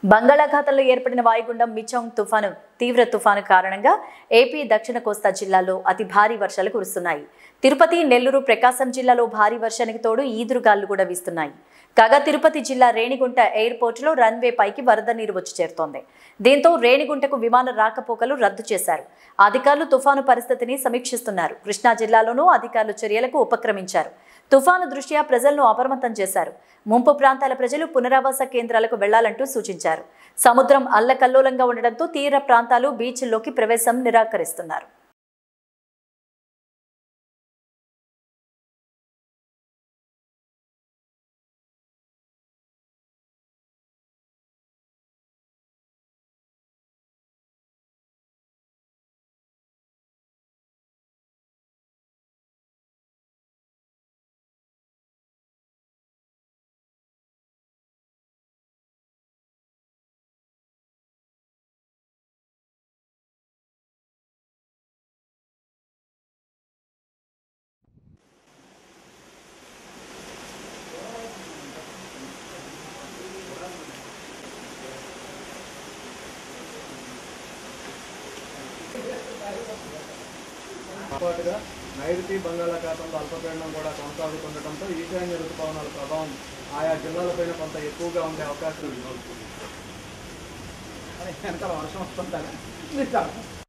బంగాళాఖాతంలో ఏర్పడిన వాయుగుండం మిచాంగ్ తుఫాను తీవ్ర తుఫాను కారణంగా ఏపీ దక్షిణ కోస్తా జిల్లాల్లో అతి భారీ వర్షాలు కురుస్తున్నాయి తిరుపతి నెల్లూరు ప్రకాశం జిల్లాలో భారీ వర్షానికి తోడు ఈదురుగాలు కూడా వీస్తున్నాయి కాగా తిరుపతి జిల్లా రేణిగుంట ఎయిర్పోర్టులో రన్వే పైకి వరద నీరు వచ్చి చేరుతోంది దీంతో రేణిగుంటకు విమాన రాకపోకలు రద్దు చేశారు అధికారులు తుఫాను పరిస్థితిని సమీక్షిస్తున్నారు కృష్ణా జిల్లాలోనూ అధికారులు చర్యలకు ఉపక్రమించారు తుఫాను దృష్ట్యా ప్రజలను అప్రమత్తం చేశారు ముంపు ప్రాంతాల ప్రజలు పునరావాస కేంద్రాలకు వెళ్లాలంటూ సూచించారు సముద్రం అల్లకల్లోలంగా ఉండడంతో తీర ప్రాంతాలు బీచ్ల్లోకి ప్రవేశం నిరాకరిస్తున్నారు పాటుగా నైరుతి బంగాళాఖాతంలో అల్పపీడనం కూడా కొనసాగుతుండటంతో ఈశాన్య ఋతుపవనాల ప్రభావం ఆయా జిల్లాలపైన కొంత ఎక్కువగా ఉండే అవకాశం ఉంది ఎంత వర్షం వస్తుందా